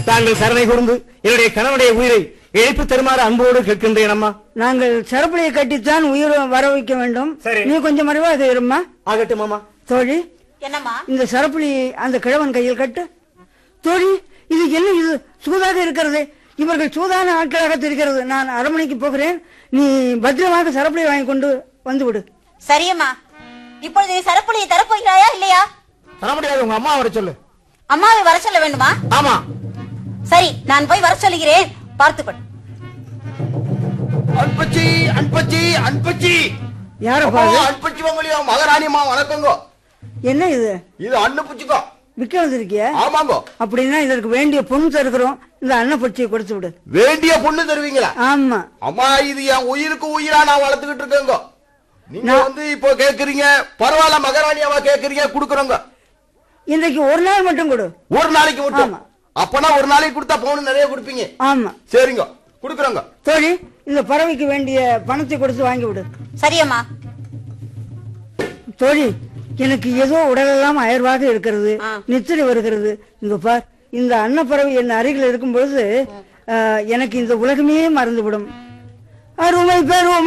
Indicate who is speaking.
Speaker 1: தாங்கள் கருணை கூர்ந்து என்னுடைய கணவனுடைய உயிரை எழுப்பி தருமாறு அன்போடு கேட்கின்றேன் அம்மா
Speaker 2: நாங்கள் சரப்பளியை கட்டித்தான் உயிர் வர வைக்க வேண்டும்
Speaker 1: சரி.
Speaker 2: நீ கொஞ்சம் மறைவாக இருமா
Speaker 1: ஆகட்டும் அம்மா
Speaker 2: தோழி
Speaker 3: என்னம்மா
Speaker 2: இந்த சரப்புளி அந்த கிழவன் கையில் கட்டு தோழி இது என்ன இது சூதாக இருக்கிறது இவர்கள் சூதான ஆட்களாக தெரிகிறது நான் அரண்மனைக்கு போகிறேன் நீ பத்திரமாக சரப்புளி வாங்கி கொண்டு வந்து விடு
Speaker 3: சரியம்மா இப்பொழுது நீ சரப்புளியை தரப்போகிறாயா இல்லையா
Speaker 1: தர முடியாது உங்க அம்மா வர சொல்லு
Speaker 3: அம்மாவை வர சொல்ல வேண்டுமா
Speaker 1: ஆமா
Speaker 3: சரி நான் போய் வர சொல்லுகிறேன் பார்த்துக்கொள்
Speaker 4: அன்பச்சி அன்பச்சி அன்பச்சி
Speaker 2: யாரப்பா
Speaker 4: அப்பா,
Speaker 2: அது?
Speaker 4: அன்பச்சி உங்களையோ மகாராணியம்மா வணக்கங்கோ
Speaker 2: என்ன இது
Speaker 4: இது அண்ணு புச்சிக்கோ
Speaker 2: விற்க வந்திருக்கிய
Speaker 4: ஆமாங்கோ
Speaker 2: அப்படின்னா இதற்கு வேண்டிய பொண்ணு தருகிறோம் இந்த அன்னப்பட்சியை கொடுத்து விடு
Speaker 4: வேண்டிய பொண்ணு தருவீங்களா
Speaker 2: ஆமா
Speaker 4: அம்மா இது என் உயிருக்கு உயிரா நான் வளர்த்துக்கிட்டு இருக்கேங்க நீங்க
Speaker 2: நான்-
Speaker 4: வந்து இப்போ கேக்குறீங்க பரவாயில்ல மகாராணியாவா கேக்குறீங்க குடுக்குறோங்க
Speaker 2: இன்றைக்கு ஒரு நாள் மட்டும் கொடு
Speaker 4: ஒரு நாளைக்கு மட்டும்
Speaker 2: ஆமா.
Speaker 4: அப்பனா ஒரு நாளைக்கு கொடுத்தா பவுன் நிறைய கொடுப்பீங்க
Speaker 2: ஆமா
Speaker 4: சரிங்க குடுக்குறோங்க
Speaker 2: தோழி இந்த பறவைக்கு வேண்டிய பணத்தை கொடுத்து வாங்கி விடு
Speaker 3: சரியம்மா
Speaker 2: தோழி எனக்கு ஏதோ உடலெல்லாம் அயர்வாக இருக்கிறது
Speaker 3: ஆ.
Speaker 2: நித்திரை வருகிறது இங்க பார் இந்த அன்னப்பறவை என் அருகில் இருக்கும் பொழுது ஆ, எனக்கு இந்த உலகமே மறந்துவிடும் அருமை பெருமை